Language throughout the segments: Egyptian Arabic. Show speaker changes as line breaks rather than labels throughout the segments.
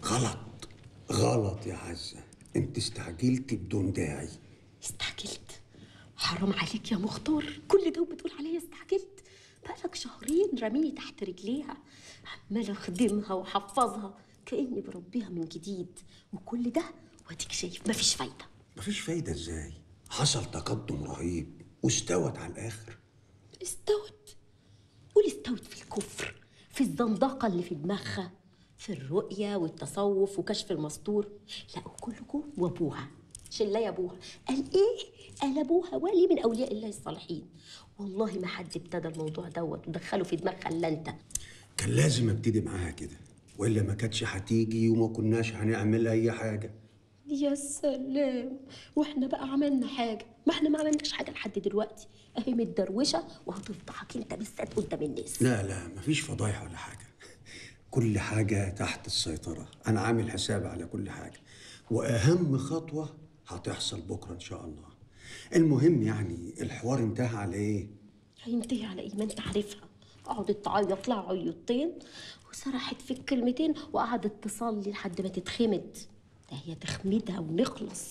غلط غلط يا عزة انت استعجلتي بدون داعي
استعجلت حرام عليك يا مختار كل ده وبتقول عليا استعجلت بقالك شهرين راميني تحت رجليها عمال اخدمها واحفظها كاني بربيها من جديد وكل ده واديك شايف مفيش فايده
مفيش فايدة ازاي حصل تقدم رهيب واستوت على الاخر
استوت قول استوت في الكفر في الزندقه اللي في دماغها في الرؤيه والتصوف وكشف المستور لا كلكم وابوها شلا يا ابوها قال ايه قال ابوها ولي من اولياء الله الصالحين والله ما حد ابتدى الموضوع دوت ودخله في دماغها الا انت
كان لازم ابتدي معاها كده والا ما كانتش هتيجي وما كناش هنعمل اي حاجة
يا سلام واحنا بقى عملنا حاجه ما احنا ما عملناش حاجه لحد دلوقتي اهي متدروشه وهتفضحك انت بالذات قدام الناس
لا لا مفيش فضايح ولا حاجة كل حاجة تحت السيطرة أنا عامل حساب على كل حاجة وأهم خطوة هتحصل بكرة إن شاء الله المهم يعني الحوار انتهى على إيه؟
هينتهي على ايه ما انت عارفها قعدت تعيط لها عيطتين وسرحت في الكلمتين وقعدت تصلي لحد ما تتخمد ده هي تخمدها ونخلص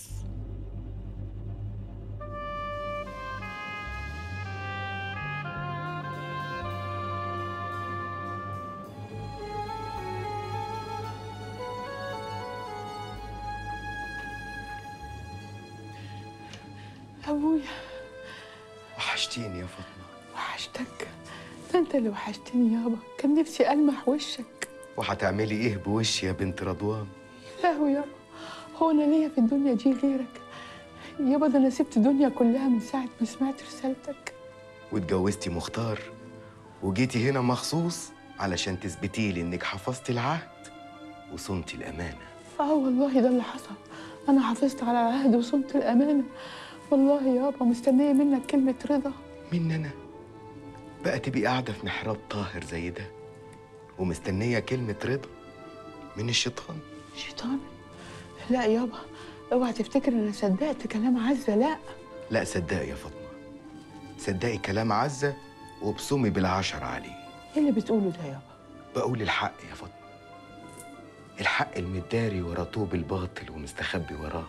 أبويا
وحشتيني يا فاطمة
وحشتك ده أنت اللي وحشتني يابا كان نفسي ألمح وشك
وهتعملي ايه بوشي يا بنت رضوان
لا يابا هو أنا ليا في الدنيا دي غيرك يابا ده أنا سبت الدنيا كلها من ساعة ما سمعت رسالتك
واتجوزتي مختار وجيتي هنا مخصوص علشان تثبتي لي انك حفظتي العهد وصنتي الامانه
آه والله ده اللي حصل أنا حافظت على العهد وصنت الأمانة والله يابا مستنية منك كلمة رضا
من انا بقى تبقي قاعده في محراب طاهر زي ده ومستنيه كلمه رضا من الشيطان
شيطان لا يابا اوعى تفتكر ان انا صدقت كلام عزه لا
لا صدقي يا فاطمه صدقي كلام عزه وابصمي بالعشر عليه
ايه اللي بتقوله ده يابا
بقول الحق يا فاطمه الحق المداري ورا طوب الباطل ومستخبي وراه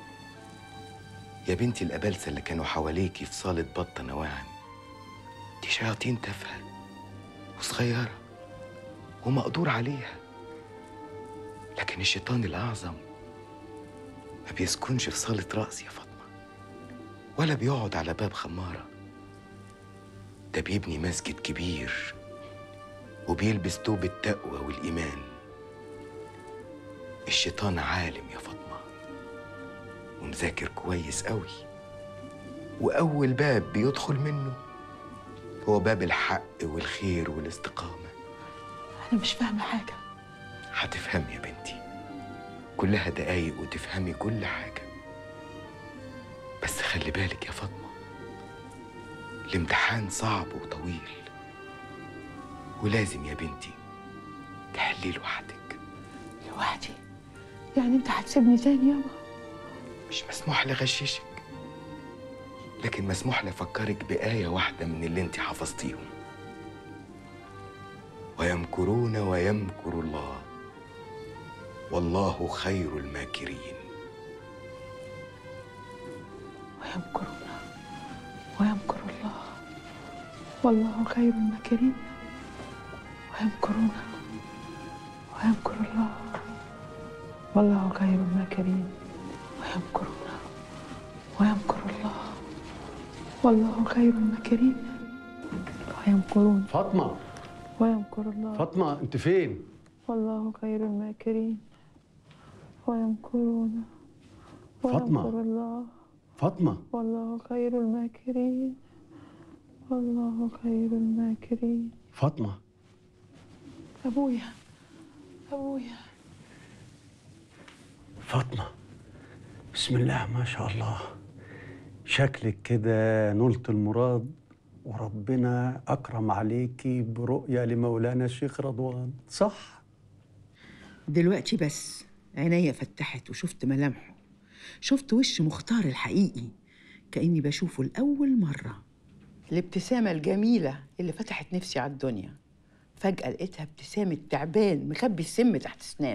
يا بنتي الأبلسة اللي كانوا حواليكي في صالة بطة نواعم دي شياطين تافهة وصغيرة ومقدور عليها لكن الشيطان الأعظم ما بيسكنش في صالة رأس يا فاطمة ولا بيقعد على باب خمارة ده بيبني مسجد كبير وبيلبس توب التقوى والإيمان الشيطان عالم يا فاطمة ومذاكر كويس قوي وأول باب بيدخل منه هو باب الحق والخير والاستقامة
انا مش فاهمه حاجه
هتفهمي يا بنتي كلها دقايق وتفهمي كل حاجة بس خلي بالك يا فاطمة الامتحان صعب وطويل ولازم يا بنتي تحليه لوحدك
لوحدي يعني انت هتسيبني تاني يابا
مش مسموح لي اغششك لكن مسموح لي افكرك بآية واحدة من اللي انت حفظتيهم ويمكرون ويمكر الله والله خير الماكرين
ويمكرون ويمكر الله والله خير الماكرين ويمكرون ويمكر الله والله خير الماكرين ويمكرون ويمكر الله والله خير الماكرين ويمكرون
فاطمة
ويمكر الله
فاطمة أنت فين؟
والله خير الماكرين ويمكرون
فاطمة.
ويمكر الله
فاطمة
والله خير الماكرين والله خير الماكرين
فاطمة
أبويا أبويا
فاطمة بسم الله ما شاء الله شكلك كده نلت المراد وربنا أكرم عليكي برؤية لمولانا الشيخ رضوان صح؟
دلوقتي بس عينيا فتحت وشفت ملامحه شفت وش مختار الحقيقي كأني بشوفه لأول مرة الابتسامة الجميلة اللي فتحت نفسي على الدنيا فجأة لقيتها ابتسامة تعبان مخبي السم تحت أسنانه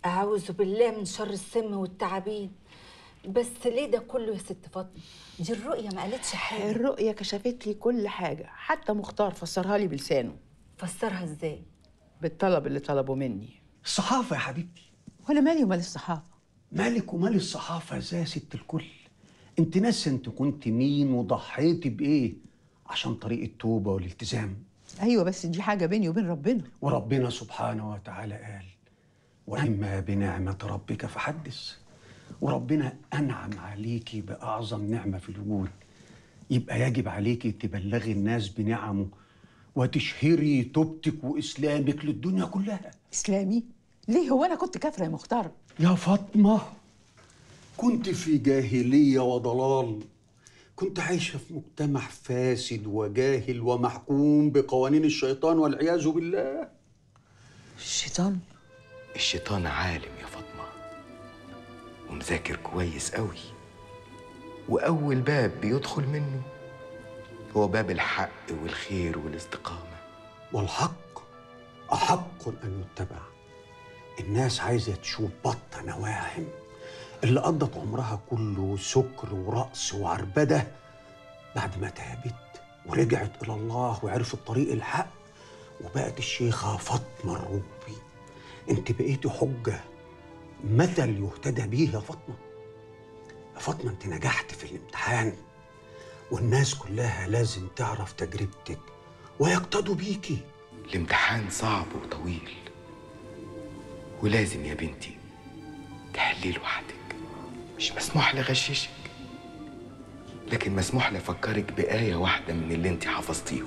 أعوذ بالله من شر السم والتعابين بس ليه ده كله يا ست فاطمة؟ دي الرؤية ما قالتش حاجة
الرؤية كشفت لي كل حاجة حتى مختار فسرها لي بلسانه
فسرها ازاي؟
بالطلب اللي طلبه مني
الصحافة يا حبيبتي
ولا مالي ومال الصحافة
مالك ومال الصحافة ازاي يا ست الكل انت ناسي انت كنت مين وضحيتي بايه عشان طريق التوبة والالتزام
أيوة بس دي حاجة بيني وبين ربنا
وربنا سبحانه وتعالى قال وإما بنعمة ربك فحدث وربنا أنعم عليكي بأعظم نعمة في الوجود يبقى يجب عليكي تبلغي الناس بنعمه وتشهري توبتك وإسلامك للدنيا كلها
إسلامي ليه هو أنا كنت كافرة يا مختار
يا فاطمة كنت في جاهلية وضلال كنت عايشة في مجتمع فاسد وجاهل ومحكوم بقوانين الشيطان والعياذ بالله
الشيطان
الشيطان عالم يا فاطمة ومذاكر كويس قوي وأول باب بيدخل منه هو باب الحق والخير والاستقامة
والحق أحق أن يتبع الناس عايزة تشوف بطة نواعم اللي قضت عمرها كله سكر ورقص وعربدة بعد ما تابت ورجعت إلى الله وعرفت طريق الحق وبقت الشيخة فاطمة الروبي انت بقيتي حجة مثل يهتدى بيه يا فاطمة يا فاطمة انت نجحت في الامتحان والناس كلها لازم تعرف تجربتك ويقتدوا بيكي
الامتحان صعب وطويل ولازم يا بنتي تحليه لوحدك مش مسموح لي اغششك لكن مسموح لي افكرك بآية واحدة من اللي انت حفظتيهم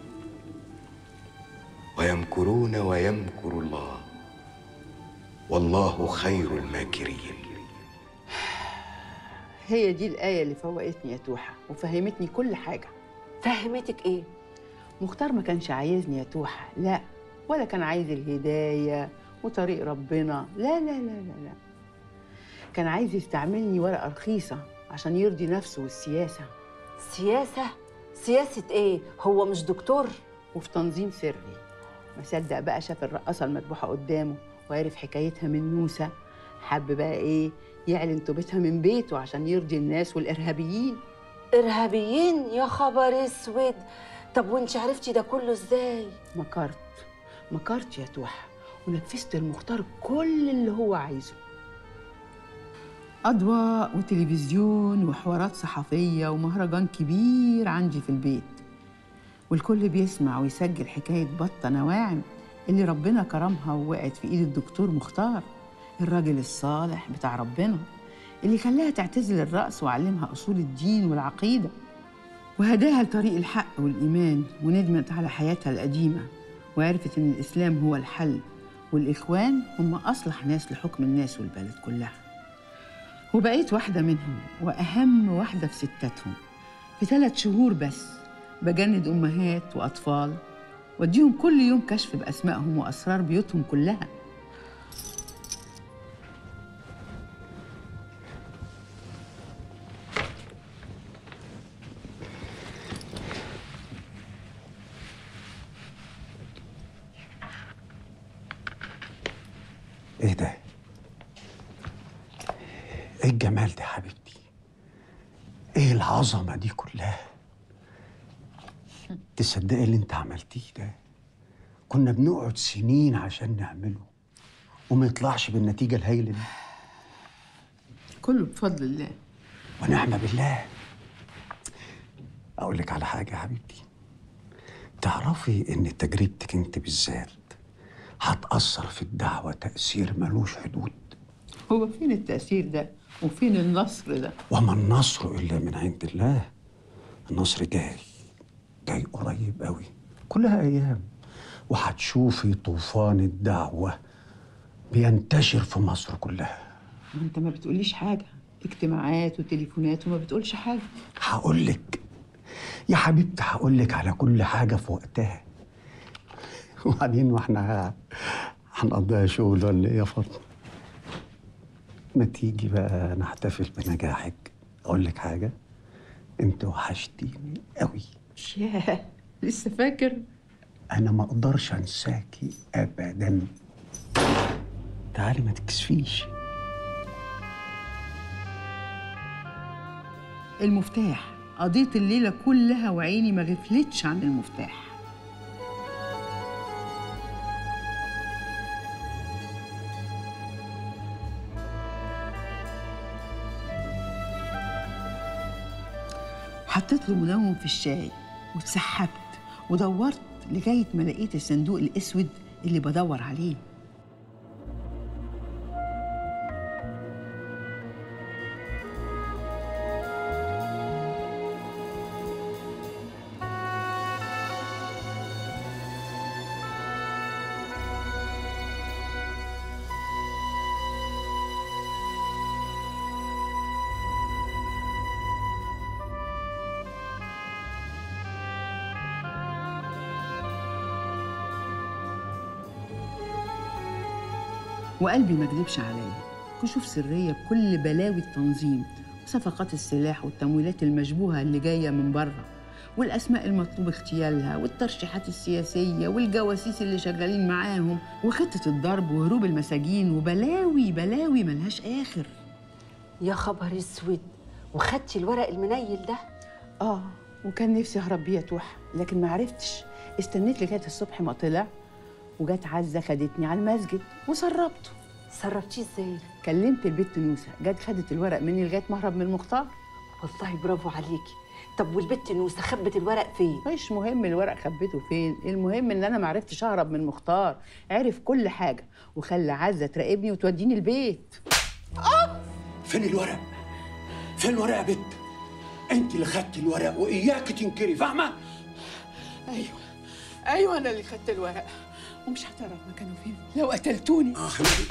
ويمكرون ويمكر الله والله خير الماكرين
هي دي الآية اللي فوقتني يا توحة وفهمتني كل حاجة
فهمتك ايه؟
مختار ما كانش عايزني يا توحة لا ولا كان عايز الهداية وطريق ربنا لا لا لا لا لا كان عايز يستعملني ورقة رخيصة عشان يرضي نفسه والسياسة
سياسة؟ سياسة ايه؟ هو مش دكتور؟
وفي تنظيم سري ما صدق بقى شاف الرقاصة المذبوحة قدامه وعرف حكايتها من نوسة حب بقى ايه يعلن توبتها من بيته عشان يرضي الناس والإرهابيين
إرهابيين يا خبر اسود طب وانت عرفتي ده كله ازاي؟
مكرت مكرت يا توحة ونفذت المختار كل اللي هو عايزه أضواء وتلفزيون وحوارات صحفية ومهرجان كبير عندي في البيت والكل بيسمع ويسجل حكاية بطة نواعم اللي ربنا كرمها ووقعت في إيد الدكتور مختار الراجل الصالح بتاع ربنا اللي خلاها تعتزل الرقص وعلمها أصول الدين والعقيدة وهداها لطريق الحق والإيمان وندمت على حياتها القديمة وعرفت إن الإسلام هو الحل والإخوان هم أصلح ناس لحكم الناس والبلد كلها وبقيت واحدة منهم وأهم واحدة في ستاتهم في ثلاث شهور بس بجند أمهات وأطفال واديهم كل يوم كشف بأسمائهم وأسرار بيوتهم كلها
ايه ده ايه الجمال ده يا حبيبتي ايه العظمه دي كلها تصدقي اللي انت عملتيه ده كنا بنقعد سنين عشان نعمله وما يطلعش بالنتيجه الهايله دي
كله بفضل الله
ونعم بالله اقول لك على حاجه يا حبيبتي تعرفي ان تجربتك انت بالذات هتاثر في الدعوه تاثير ملوش حدود
هو فين التأثير ده وفين النصر ده
وما النصر الا من عند الله النصر جاي جاي قريب قوي كلها ايام وهتشوفي طوفان الدعوه بينتشر في مصر كلها
ما انت ما بتقوليش حاجة اجتماعات وتليفونات وما بتقولش حاجة
هقول لك يا حبيبتي هقول لك على كل حاجه في وقتها وبعدين واحنا هنقضيها شغل ولا ايه يا فاطمه ما تيجي بقى نحتفل بنجاحك اقول لك حاجه انت وحشتيني قوي
ياه لسه فاكر
انا ما اقدرش انساكي ابدا تعالي ما تكسفيش
المفتاح قضيت الليلة كلها وعيني ما غفلتش عن المفتاح حطيت له منوم في الشاي واتسحبت ودورت لغاية ما لقيت الصندوق الأسود اللي بدور عليه وقلبي ما كدبش عليا كشوف سرية بكل بلاوي التنظيم وصفقات السلاح والتمويلات المشبوهة اللي جاية من بره والأسماء المطلوب اغتيالها والترشيحات السياسية والجواسيس اللي شغالين معاهم وخطة الضرب وهروب المساجين وبلاوي بلاوي ملهاش آخر
يا خبر اسود وخدتي الورق المنيل ده
آه وكان نفسي أهرب بيه يا توحة لكن ما عرفتش استنيت لغاية الصبح ما طلع وجت عزة خدتني على المسجد وسربته
سربتيه ازاي
كلمت البت نوسة جت خدت الورق مني لغاية ما أهرب من المختار
والله برافو عليكي طب والبت نوسه خبت الورق فين
مش مهم الورق خبيته فين المهم ان انا ما عرفتش اهرب من مختار عرف كل حاجه وخلى عزه تراقبني وتوديني البيت
فين الورق؟ فين الورق يا بت؟ انت اللي خدت الورق واياك تنكري فاهمه؟
ايوه ايوه انا اللي خدت الورق ومش هتعرف مكانه فين لو قتلتوني
اه خليكي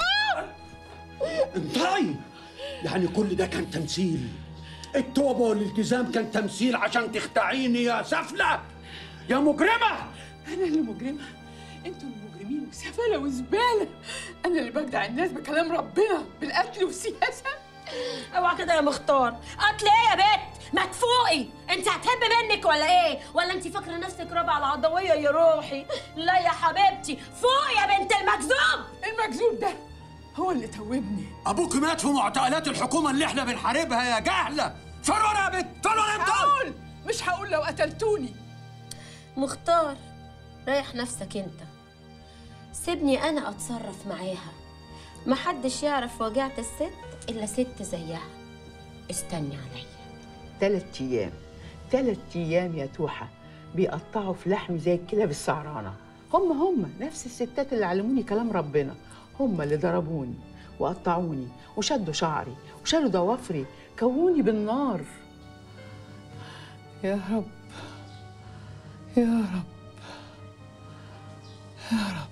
انطقي يعني كل ده كان تمثيل التوبة والالتزام كان تمثيل عشان تخدعيني يا سفلة يا مجرمة
انا اللي مجرمه انتوا اللي مجرمين وسفاله وزباله انا اللي بجدع الناس بكلام ربنا بالقتل والسياسه
اوعى كده يا مختار قتل ايه يا بت ما تفوقي انت هتهب منك ولا ايه ولا انت فاكره نفسك رابعه العضويه يا روحي لا يا حبيبتي فوقي يا بنت المكذوب
المكذوب ده هو اللي توبني
ابوك مات في معتقلات الحكومة اللي احنا بنحاربها يا جهلة فين الورق يا بت؟ فين الورق انت؟
هقول مش هقول لو قتلتوني
مختار ريح نفسك انت سيبني انا اتصرف معاها محدش يعرف وجعة الست الا ست زيها استني عليا
تلات ايام تلات ايام يا توحه بيقطعوا في لحمي زي الكلاب السعرانه هم هم نفس الستات اللي علموني كلام ربنا هم اللي ضربوني وقطعوني وشدوا شعري وشالوا ضوافري كوني بالنار
يا رب يا رب يا رب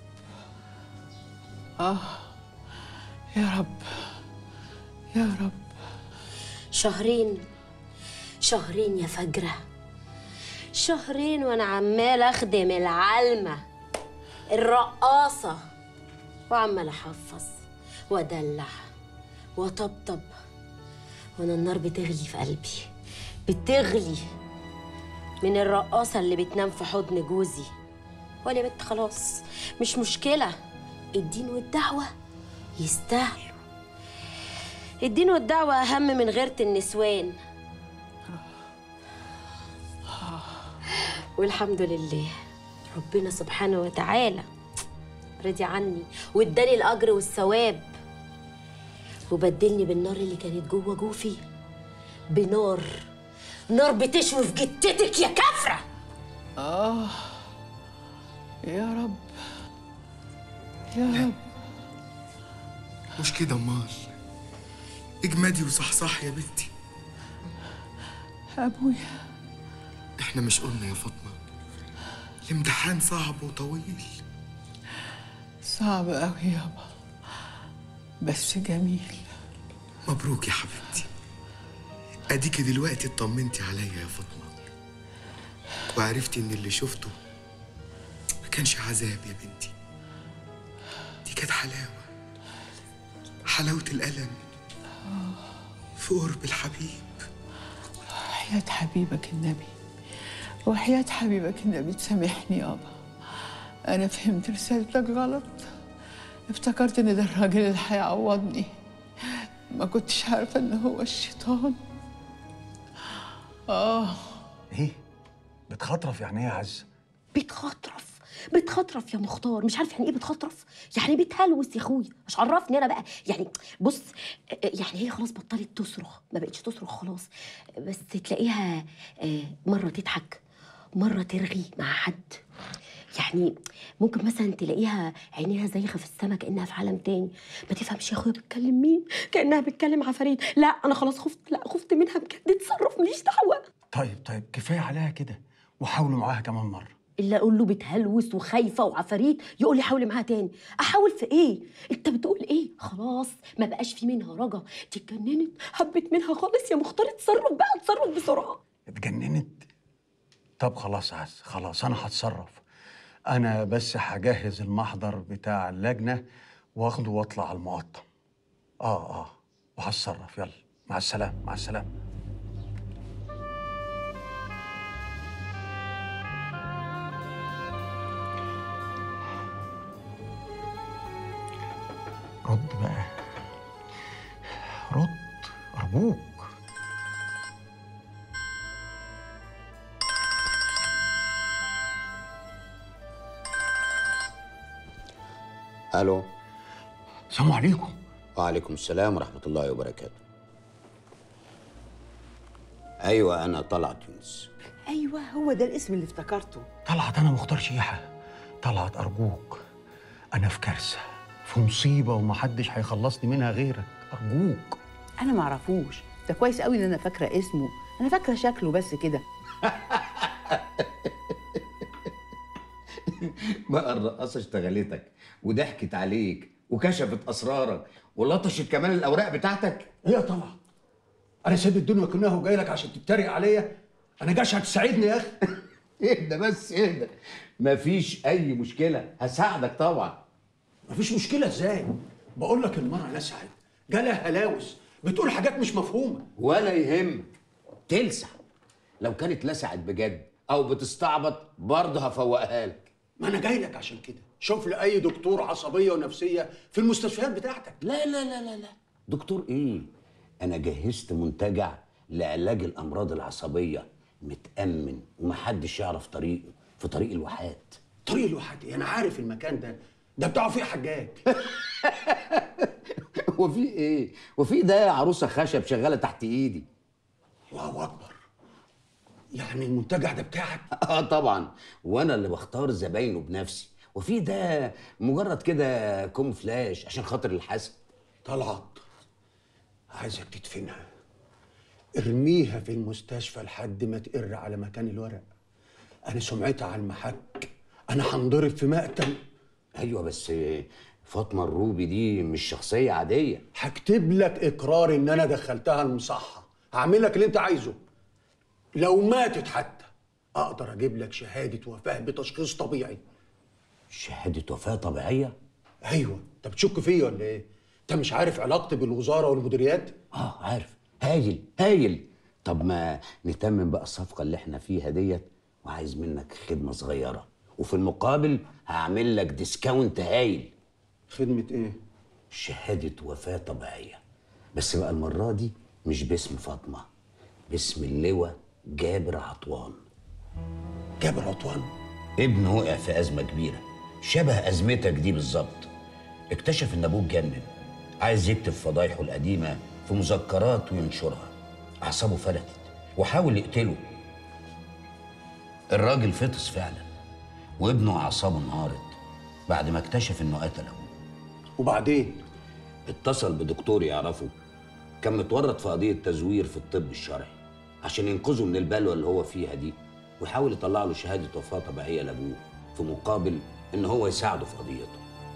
آه يا رب يا رب
شهرين شهرين يا فجرة شهرين وانا عمال اخدم العلمة الرقاصة وعمال احفظ وادلع واطبطب وانا النار بتغلي في قلبي بتغلي من الرقاصة اللي بتنام في حضن جوزي ولا يا بنت خلاص مش مشكلة الدين والدعوة يستاهلوا الدين والدعوة أهم من غيرة النسوان والحمد لله ربنا سبحانه وتعالى رضي عني واداني الأجر والثواب وبدلني بالنار اللي كانت جوه جوفي بنار نار بتشوي في جتتك يا كفرة
آه يا رب يا رب
مش كده امال اجمدي وصحصح يا بنتي
أبويا
احنا مش قلنا يا فاطمه الامتحان صعب وطويل
صعب أوي يابا بس جميل
مبروك يا حبيبتي اديكي دلوقتي اطمنتي عليا يا فاطمه وعرفتي ان اللي شفته ما كانش عذاب يا بنتي دي كانت حلاوه حلاوه الالم في قرب الحبيب
وحياة حبيبك النبي وحياة حبيبك النبي تسامحني يابا أنا فهمت رسالتك غلط افتكرت ان ده الراجل اللي هيعوضني ما كنتش عارفه ان هو الشيطان اه
ايه بتخطرف يعني ايه يا عزه
بتخطرف بتخطرف يا مختار مش عارف يعني ايه بتخطرف يعني بتهلوس يا اخويا مش عرفني انا بقى يعني بص يعني هي خلاص بطلت تصرخ ما بقتش تصرخ خلاص بس تلاقيها آه، مره تضحك مره ترغي مع حد يعني ممكن مثلا تلاقيها عينيها زايغه في السما كانها في عالم تاني ما تفهمش يا اخويا بتكلم مين كانها بتكلم عفاريت لا انا خلاص خفت لا خفت منها بجد تصرف ماليش دعوه
طيب طيب كفايه عليها كده وحاولوا معاها كمان مره
الا اقول له بتهلوس وخايفه وعفاريت يقول لي حاولي معاها تاني احاول في ايه انت بتقول ايه خلاص ما بقاش في منها رجا دي اتجننت حبيت منها خالص يا مختار اتصرف بقى اتصرف بسرعه
اتجننت طب خلاص يا عز خلاص انا هتصرف انا بس هجهز المحضر بتاع اللجنه واخده واطلع على المقطم اه اه وهتصرف يلا مع السلامه مع السلامه رد بقى رد ارجوك
الو
السلام عليكم
وعليكم السلام ورحمه الله وبركاته ايوه انا طلعت يونس
ايوه هو ده الاسم اللي افتكرته
طلعت انا مختار شيحه طلعت ارجوك انا في كارثه في مصيبه ومحدش هيخلصني منها غيرك ارجوك
انا ما اعرفوش ده كويس قوي ان انا فاكره اسمه انا فاكره شكله بس كده
بقى الرقاصه اشتغلتك وضحكت عليك وكشفت اسرارك ولطشت كمان الاوراق بتاعتك
ايه يا طلعت انا سايب الدنيا كلها وجاي لك عشان تتريق عليا انا جاش هتساعدني يا اخي
اهدى بس اهدى مفيش اي مشكله هساعدك طبعا
مفيش مشكله ازاي بقول لك المره لسعت جالها هلاوس بتقول حاجات مش مفهومه
ولا يهمك تلسع لو كانت لسعت بجد او بتستعبط برضه هفوقها لك
ما انا جاي لك عشان كده شوف لي اي دكتور عصبيه ونفسيه في المستشفيات بتاعتك
لا لا لا لا لا دكتور ايه انا جهزت منتجع لعلاج الامراض العصبيه متامن ومحدش يعرف طريقه في طريق الواحات
طريق الواحات إيه؟ انا عارف المكان ده ده بتاعه فيه حجاج
وفي ايه وفي ده عروسه خشب شغاله تحت ايدي
الله اكبر يعني المنتجع ده بتاعك
اه طبعا وانا اللي بختار زباينه بنفسي وفي ده مجرد كده كوم فلاش عشان خاطر الحسد
طلعت عايزك تدفنها ارميها في المستشفى لحد ما تقر على مكان الورق انا سمعتها على المحك انا هنضرب في مقتل
ايوه بس فاطمه الروبي دي مش شخصيه عاديه
هكتب لك اقرار ان انا دخلتها المصحه هعمل لك اللي انت عايزه لو ماتت حتى اقدر اجيب لك شهاده وفاه بتشخيص طبيعي
شهاده وفاه طبيعيه
ايوه انت بتشك فيا ولا ايه انت مش عارف علاقتي بالوزاره والمديريات
اه عارف هايل هايل طب ما نتمم بقى الصفقه اللي احنا فيها ديت وعايز منك خدمه صغيره وفي المقابل هعمل لك ديسكاونت هايل
خدمه ايه
شهاده وفاه طبيعيه بس بقى المره دي مش باسم فاطمه باسم اللواء جابر عطوان
جابر عطوان
ابنه وقع في ازمه كبيره شبه ازمتك دي بالظبط اكتشف ان ابوه اتجنن عايز يكتب فضايحه القديمه في مذكرات وينشرها اعصابه فلتت وحاول يقتله الراجل فطس فعلا وابنه اعصابه انهارت بعد ما اكتشف انه قتل ابوه
وبعدين
اتصل بدكتور يعرفه كان متورط في قضيه تزوير في الطب الشرعي عشان ينقذه من البلوه اللي هو فيها دي ويحاول يطلع له شهاده وفاه طبيعيه لابوه في مقابل ان هو يساعده في قضيته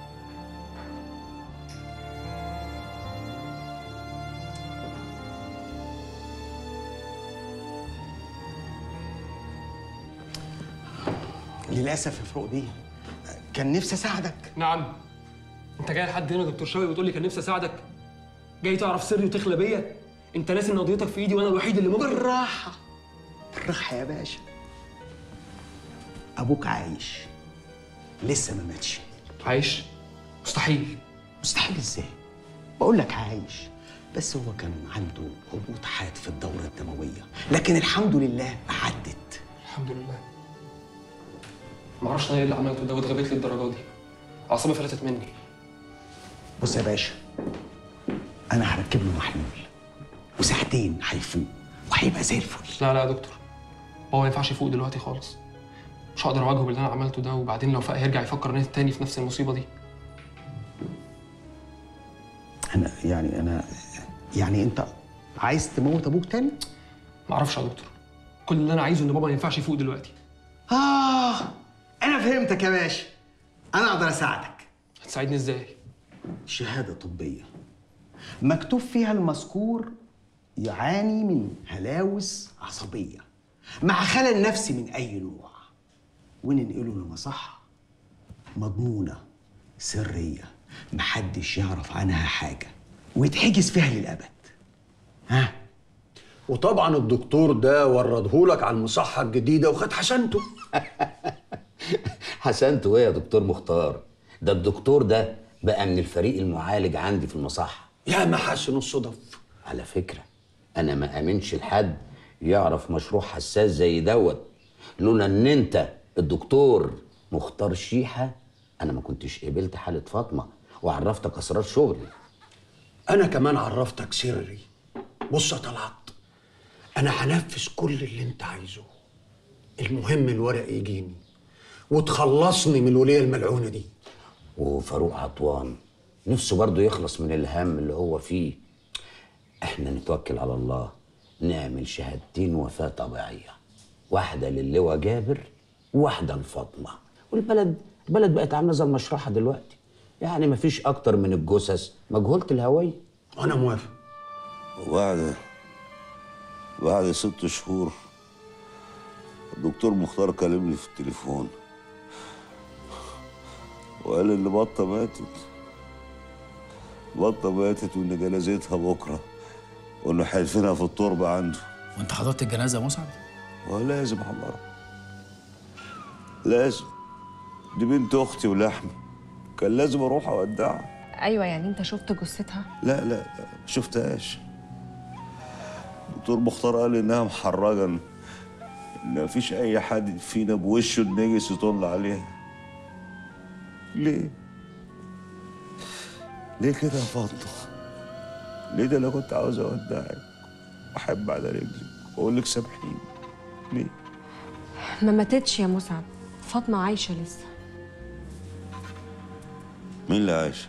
للاسف يا فروق بيه كان نفسي اساعدك
نعم انت جاي لحد هنا يا دكتور شوقي وتقول لي كان نفسي اساعدك جاي تعرف سري وتخلى بيا انت ناسي ان قضيتك في ايدي وانا الوحيد اللي ممكن
بالراحه بالراحه يا باشا ابوك عايش لسه ما ماتش
عايش مستحيل
مستحيل ازاي بقول لك عايش بس هو كان عنده هبوط حاد في الدورة الدموية لكن الحمد لله عدت
الحمد لله ما اعرفش انا ايه اللي عملته ده واتغبيت لي الدرجه دي اعصابي فلتت مني
بص يا باشا انا هركب له محلول وساعتين هيفوق وهيبقى زي الفل
لا لا يا دكتور هو ما ينفعش يفوق دلوقتي خالص مش هقدر اواجهه باللي انا عملته ده وبعدين لو فاق هيرجع يفكر ان تاني في نفس المصيبه دي
انا يعني انا يعني انت عايز تموت ابوك تاني
ما اعرفش يا دكتور كل اللي انا عايزه ان بابا ما ينفعش يفوق دلوقتي
اه انا فهمتك يا باشا انا اقدر اساعدك
هتساعدني ازاي
شهادة طبية مكتوب فيها المذكور يعاني من هلاوس عصبية مع خلل نفسي من أي نوع وننقله لمصحة مضمونة سرية محدش يعرف عنها حاجة ويتحجز فيها للأبد ها
وطبعا الدكتور ده وردهولك على المصحة الجديدة وخد حسنته
حسنته ايه يا دكتور مختار ده الدكتور ده بقى من الفريق المعالج عندي في المصحة
يا محاسن الصدف
على فكرة أنا ما آمنش لحد يعرف مشروع حساس زي دوت لولا إن أنت الدكتور مختار شيحة أنا ما كنتش قبلت حالة فاطمة وعرفتك أسرار شغلي
أنا كمان عرفتك سري بص يا طلعت أنا هنفذ كل اللي أنت عايزه المهم الورق يجيني وتخلصني من الولية الملعونة دي
وفاروق عطوان نفسه برضه يخلص من الهم اللي هو فيه احنا نتوكل على الله نعمل شهادتين وفاة طبيعية واحدة للواء جابر وواحدة لفاطمة والبلد البلد بقت عاملة زي المشرحة دلوقتي يعني مفيش أكتر من الجثث مجهولة الهوية
وأنا موافق
وبعد بعد ست شهور الدكتور مختار كلمني في التليفون وقال ان بطه ماتت بطه ماتت وان جنازتها بكره وانه هيدفنها في التربه عنده
وانت حضرت الجنازه يا مسعد
ولازم حضرها لازم دي بنت اختي ولحمي كان لازم اروح اودعها
ايوه يعني انت شفت جثتها
لا لا لا ما شفتهاش دكتور مختار قال انها محرجه ان مفيش اي حد فينا بوشه النجس يطل عليها ليه ليه كده يا فاطمه ليه ده انا كنت عاوز اودعك واحب على رجلي واقول لك سامحيني ليه
ما ماتتش يا مسعد فاطمه عايشه لسه
مين اللي عايش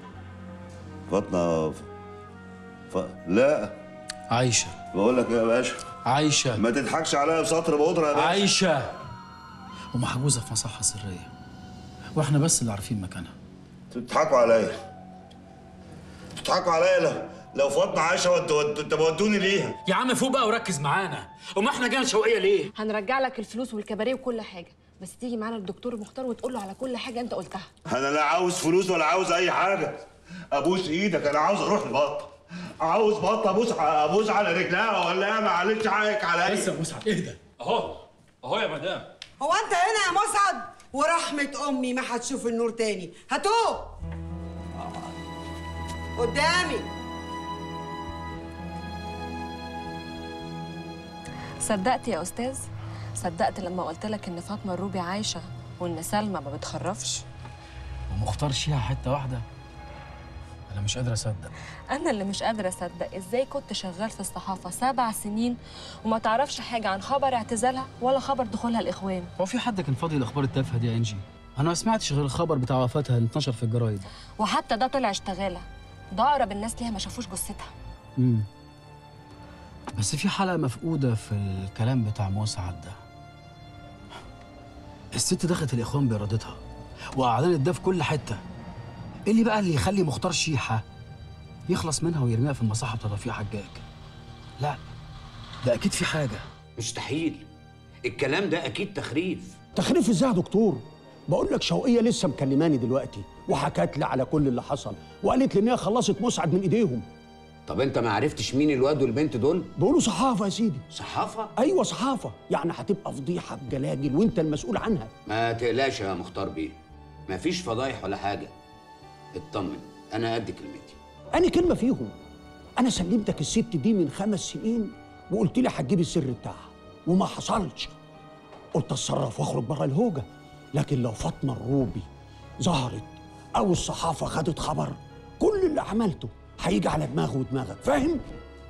فاطمه ف... لا
عايشه
بقول لك إيه يا باشا
عايشه
ما تضحكش عليا بسطر بودره يا باشا
عايشه ومحجوزه في مصحه سريه واحنا بس اللي عارفين مكانها
تضحكوا عليا تضحكوا عليا لو لو فاطمه عايشه ود- ود- انت ودوني ليها
يا عم فوق بقى وركز معانا وما احنا جانا شوقيه ليه
هنرجع لك الفلوس والكباريه وكل حاجه بس تيجي معانا الدكتور مختار وتقول له على كل حاجه انت قلتها
انا لا عاوز فلوس ولا عاوز اي حاجه ابوس ايدك انا عاوز اروح لبطه عاوز بطه ابوس ع- ابوس على رجلها ولا معلش حقك عليا
بس يا مسعد اهدى اهو اهو يا مدام
هو انت هنا يا مسعد ورحمة امي ما هتشوف النور تاني هاتوه قدامي
صدقت يا استاذ صدقت لما قلت لك ان فاطمه الروبي عايشه وان سلمى ما بتخرفش
ومختار شيها حته واحده انا مش قادر اصدق
انا اللي مش قادره اصدق ازاي كنت شغال في الصحافه سبع سنين وما تعرفش حاجه عن خبر اعتزالها ولا خبر دخولها الاخوان
هو في حد كان فاضي الاخبار التافهه دي يا انجي انا ما سمعتش غير الخبر بتاع وفاتها اللي اتنشر في الجرايد
وحتى ده طلع اشتغاله ده اقرب الناس ليها ما شافوش جثتها
امم بس في حلقه مفقوده في الكلام بتاع مسعد ده الست دخلت الاخوان بارادتها واعلنت ده في كل حته ايه اللي بقى اللي يخلي مختار شيحه يخلص منها ويرميها في المصحه بتاع رفيع حجاج لا ده اكيد في حاجه
مستحيل الكلام ده أكيد تخريف
تخريف ازاي يا دكتور بقول لك شوقية لسه مكلماني دلوقتي وحكت لي على كل اللي حصل وقالت لي ان هي خلصت مسعد من ايديهم
طب أنت ما عرفتش مين الواد والبنت دول؟
بيقولوا صحافة يا سيدي
صحافة؟
ايوه صحافة يعني هتبقى فضيحة بجلاجل وانت المسؤول عنها
ما تقلقش يا مختار بيه مفيش فضايح ولا حاجة اطمن انا قد كلمتي
أنا كلمة فيهم أنا سلمتك الست دي من خمس سنين وقلت لي هتجيب السر بتاعها وما حصلش قلت اتصرف واخرج بره الهوجة لكن لو فاطمة الروبي ظهرت أو الصحافة خدت خبر كل اللي عملته هيجي على دماغه ودماغك فاهم؟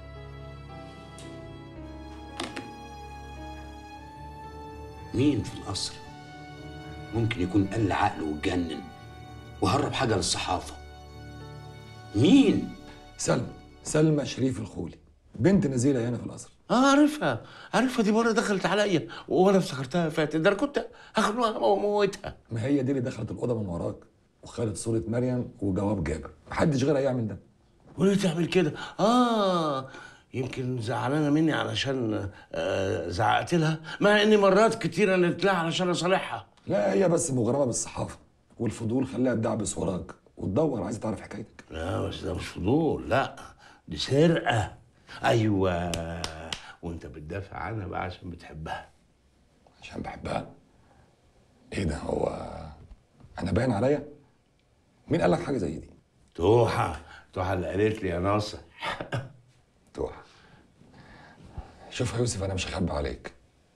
مين في القصر ممكن يكون قل عقله واتجنن وهرب حاجه للصحافه مين
سلمى سلمى شريف الخولي بنت نزيله هنا في القصر
اه عارفها عارفها دي مره دخلت عليا وانا افتكرتها فاتت ده انا كنت هخنقها واموتها
ما هي دي اللي دخلت الاوضه من وراك وخدت صوره مريم وجواب جابر محدش غيرها يعمل ده
وليه تعمل كده اه يمكن زعلانه مني علشان آه زعقت لها مع اني مرات كتير انا لها علشان اصالحها
لا هي بس مغرمه بالصحافه والفضول خلاها تدعبس وراك وتدور عايزه تعرف حكايتك
لا بس ده مش فضول لا دي سرقه ايوه وانت بتدافع عنها بقى عشان بتحبها
عشان بحبها ايه ده هو انا باين عليا مين قال لك حاجه زي دي
توحه توحه اللي قالت لي يا ناصر
توحه شوف يا يوسف انا مش هخبي عليك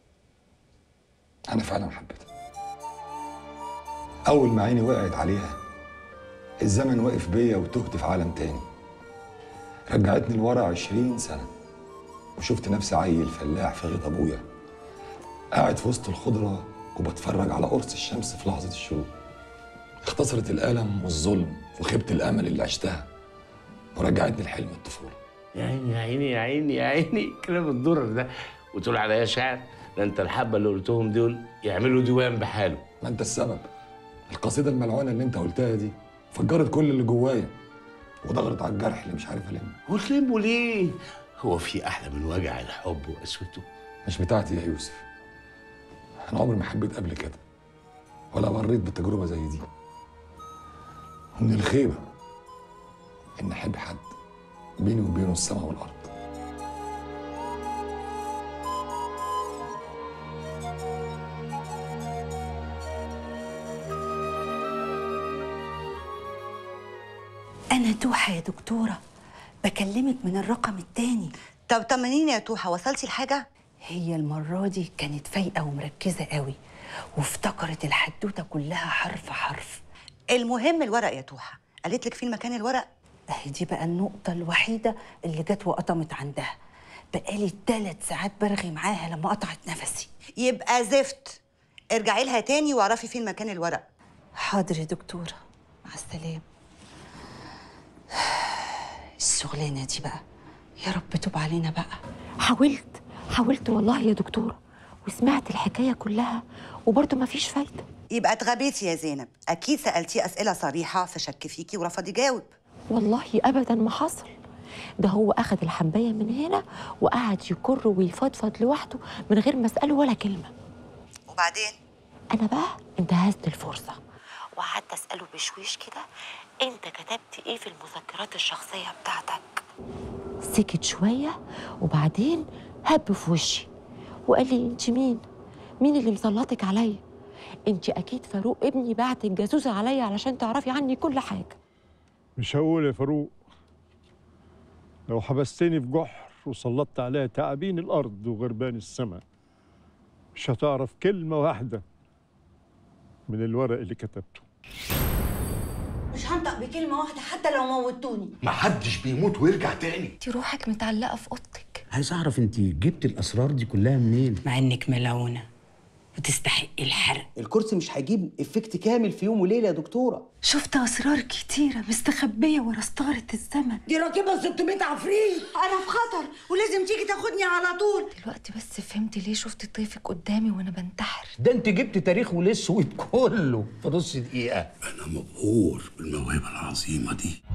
انا فعلا حبيتها اول ما عيني وقعت عليها الزمن وقف بيا وتهت في عالم تاني رجعتني لورا عشرين سنة وشفت نفسي عيل فلاح في غيط أبويا قاعد في وسط الخضرة وبتفرج على قرص الشمس في لحظة الشروق اختصرت الألم والظلم وخيبة الأمل اللي عشتها ورجعتني لحلم الطفولة
يا عيني يا عيني يا عيني يا عيني كلام الضرر ده وتقول عليا شاعر ده انت الحبه اللي قلتهم دول يعملوا ديوان بحاله
ما انت السبب القصيدة الملعونة اللي انت قلتها دي فجرت كل اللي جوايا وضغطت على الجرح اللي مش عارف ألمه
وتلموا ليه؟ هو في احلى من وجع الحب وقسوته؟
مش بتاعتي يا يوسف انا عمري ما حبيت قبل كده ولا مريت بتجربه زي دي ومن الخيبه ان احب حد بيني وبينه السماء والارض
أنا توحة يا دكتورة بكلمك من الرقم التاني
طب طمنيني يا توحة وصلتي لحاجة؟
هي المرة دي كانت فايقة ومركزة قوي وافتكرت الحدوتة كلها حرف حرف
المهم الورق يا توحة قالت لك فين مكان الورق؟
اهي دي بقى النقطة الوحيدة اللي جت وقطمت عندها بقالي ثلاث ساعات برغي معاها لما قطعت نفسي
يبقى زفت ارجعي لها تاني واعرفي فين مكان الورق
حاضر يا دكتورة مع السلامة الشغلانة دي بقى يا رب توب علينا بقى
حاولت حاولت والله يا دكتورة وسمعت الحكاية كلها وبرضه مفيش فايدة
يبقى اتغبيتي يا زينب اكيد سالتيه اسئله صريحه فشك فيكي ورفض يجاوب
والله أبدا ما حصل ده هو أخد الحنباية من هنا وقعد يكر ويفضفض لوحده من غير ما أسأله ولا كلمة
وبعدين
أنا بقى انتهزت الفرصة وقعدت أسأله بشويش كده أنت كتبت إيه في المذكرات الشخصية بتاعتك سكت شوية وبعدين هب في وشي وقال لي أنت مين؟ مين اللي مسلطك عليا؟ أنت أكيد فاروق ابني بعت الجاسوسة عليا علشان تعرفي عني كل حاجة
مش هقول يا فاروق لو حبستني في جحر وسلطت عليها تعابين الأرض وغربان السماء مش هتعرف كلمة واحدة من الورق اللي كتبته
مش هنطق بكلمة واحدة حتى لو موتوني
محدش بيموت ويرجع تاني
انت روحك متعلقه في اوضتك
عايز اعرف انت جبت الاسرار دي كلها منين
مع انك ملونة وتستحقي الحرق
الكرسي مش هيجيب افكت كامل في يوم وليله يا دكتوره
شفت اسرار كتيرة مستخبية ورا ستارة الزمن
دي راكبه 600 عفريت انا في خطر ولازم تيجي تاخدني على طول
دلوقتي بس فهمت ليه شفت طيفك قدامي وانا بنتحر
ده انت جبت تاريخ والاسود كله في نص دقيقه
أنا مبهور بالموهبة العظيمة دي